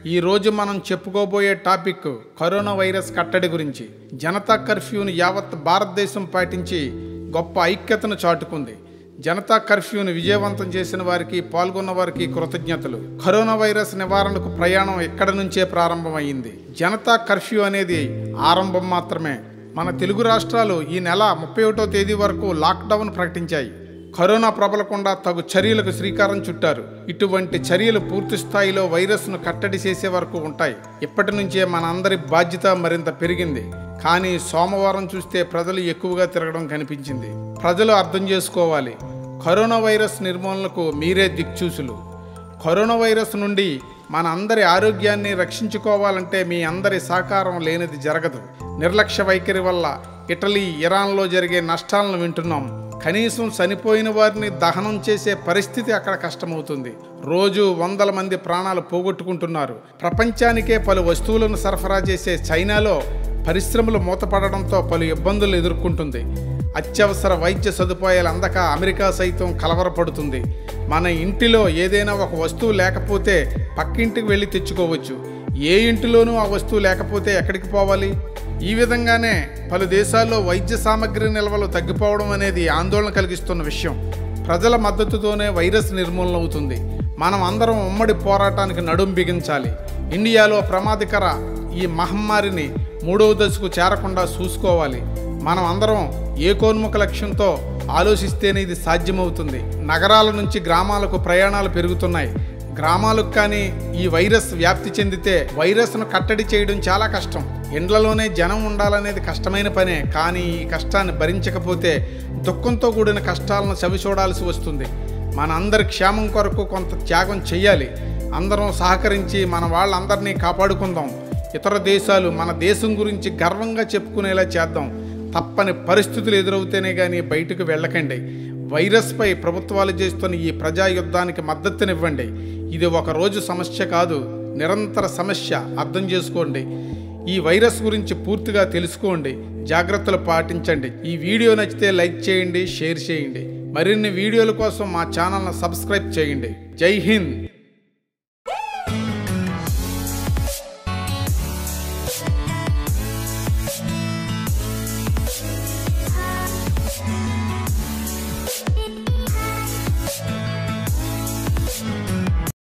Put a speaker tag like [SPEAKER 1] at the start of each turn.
[SPEAKER 1] ఈ రోజు మనం చెప్పుకోబోయే టాపిక్ కరోనా వైరస్ కట్టడి గురించి జనతా కర్ఫ్యూను యావత్ భారతదేశం పాటించి గొప్ప ఐక్యతను చాటుకుంది జనతా కర్ఫ్యూను విజయవంతం చేసిన వారికి పాల్గొన్న వారికి కృతజ్ఞతలు కరోనా వైరస్ నివారణకు ప్రయాణం ఎక్కడి నుంచే ప్రారంభమైంది జనతా కర్ఫ్యూ అనేది ఆరంభం మాత్రమే మన తెలుగు రాష్ట్రాలు ఈ నెల ముప్పై ఒకటో తేదీ వరకు లాక్డౌన్ ప్రకటించాయి కరోనా ప్రబలకుండా తగు చర్యలకు శ్రీకారం చుట్టారు ఇటువంటి చర్యలు పూర్తి స్థాయిలో వైరస్ను కట్టడి చేసే వరకు ఉంటాయి ఇప్పటి నుంచే మన అందరి బాధ్యత మరింత పెరిగింది కానీ సోమవారం చూస్తే ప్రజలు ఎక్కువగా తిరగడం కనిపించింది ప్రజలు అర్థం చేసుకోవాలి కరోనా వైరస్ నిర్మూలనకు మీరే దిక్చూసులు కరోనా వైరస్ నుండి మన అందరి ఆరోగ్యాన్ని రక్షించుకోవాలంటే మీ అందరి సహకారం లేనిది జరగదు నిర్లక్ష్య వైఖరి వల్ల ఇటలీ ఇరాన్లో జరిగే నష్టాలను వింటున్నాం కనీసం చనిపోయిన వారిని దహనం చేసే పరిస్థితి అక్కడ కష్టమవుతుంది రోజు వందల మంది ప్రాణాలు పోగొట్టుకుంటున్నారు ప్రపంచానికే పలు వస్తువులను సరఫరా చేసే చైనాలో పరిశ్రమలు మూతపడడంతో పలు ఇబ్బందులు ఎదుర్కొంటుంది అత్యవసర వైద్య సదుపాయాలు అందక అమెరికా సైతం కలవరపడుతుంది మన ఇంటిలో ఏదైనా ఒక వస్తువు లేకపోతే పక్కింటికి వెళ్ళి తెచ్చుకోవచ్చు ఏ ఇంటిలోనూ ఆ వస్తువు లేకపోతే ఎక్కడికి పోవాలి ఈ విధంగానే పలు దేశాల్లో వైద్య సామగ్రి నిల్వలు తగ్గిపోవడం అనేది ఆందోళన కలిగిస్తున్న విషయం ప్రజల మద్దతుతోనే వైరస్ నిర్మూలన అవుతుంది మనం అందరం ఉమ్మడి పోరాటానికి నడుం బిగించాలి ఇండియాలో ప్రమాదకర ఈ మహమ్మారిని మూడవ దశకు చేరకుండా చూసుకోవాలి మనం అందరం ఏకోన్ముఖ లక్ష్యంతో ఆలోచిస్తేనే ఇది సాధ్యమవుతుంది నగరాల నుంచి గ్రామాలకు ప్రయాణాలు పెరుగుతున్నాయి గ్రామాలకు కానీ ఈ వైరస్ వ్యాప్తి చెందితే వైరస్ను కట్టడి చేయడం చాలా కష్టం ఇండ్లలోనే జనం ఉండాలనేది కష్టమైన పనే కానీ ఈ కష్టాన్ని భరించకపోతే దుఃఖంతో కూడిన కష్టాలను చవి చూడాల్సి వస్తుంది మన అందరి క్షేమం కొరకు కొంత త్యాగం చేయాలి అందరం సహకరించి మన వాళ్ళందరినీ కాపాడుకుందాం ఇతర దేశాలు మన దేశం గురించి గర్వంగా చెప్పుకునేలా చేద్దాం తప్పని పరిస్థితులు ఎదురవుతేనే కానీ బయటకు వెళ్ళకండి వైరస్పై ప్రభుత్వాలు చేస్తున్న ఈ ప్రజా యుద్ధానికి మద్దతునివ్వండి ఇది ఒక రోజు సమస్య కాదు నిరంతర సమస్య అర్థం చేసుకోండి ఈ వైరస్ గురించి పూర్తిగా తెలుసుకోండి జాగ్రత్తలు పాటించండి ఈ వీడియో నచ్చితే లైక్ చేయండి షేర్ చేయండి మరిన్ని వీడియోల కోసం మా ఛానల్ను సబ్స్క్రైబ్ చేయండి జై హింద్